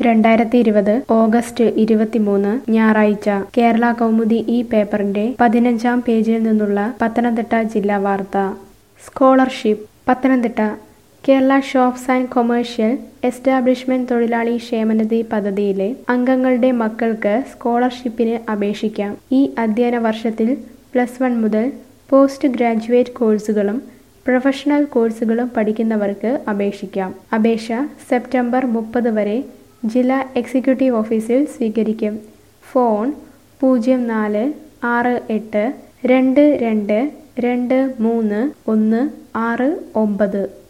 രണ്ടായിരത്തി ഇരുപത് ഓഗസ്റ്റ് ഇരുപത്തിമൂന്ന് ഞായറാഴ്ച കേരള കൗമുദി ഈ പേപ്പറിന്റെ പതിനഞ്ചാം പേജിൽ നിന്നുള്ള പത്തനംതിട്ട ജില്ലാ വാർത്ത scholarship Pathanamthitta Kerala shops and commercial establishment തൊഴിലാളി ക്ഷേമനിധി പദ്ധതിയിലെ അംഗങ്ങളുടെ മക്കൾക്ക് സ്കോളർഷിപ്പിന് അപേക്ഷിക്കാം ഈ അധ്യയന വർഷത്തിൽ പ്ലസ് വൺ മുതൽ പോസ്റ്റ് ഗ്രാജുവേറ്റ് കോഴ്സുകളും പ്രൊഫഷണൽ കോഴ്സുകളും പഠിക്കുന്നവർക്ക് അപേക്ഷിക്കാം അപേക്ഷ സെപ്റ്റംബർ മുപ്പത് വരെ ജില്ലാ എക്സിക്യൂട്ടീവ് ഓഫീസിൽ സ്വീകരിക്കും ഫോൺ പൂജ്യം നാല് ആറ് എട്ട് രണ്ട് രണ്ട് രണ്ട് മൂന്ന് ഒന്ന് ആറ് ഒമ്പത്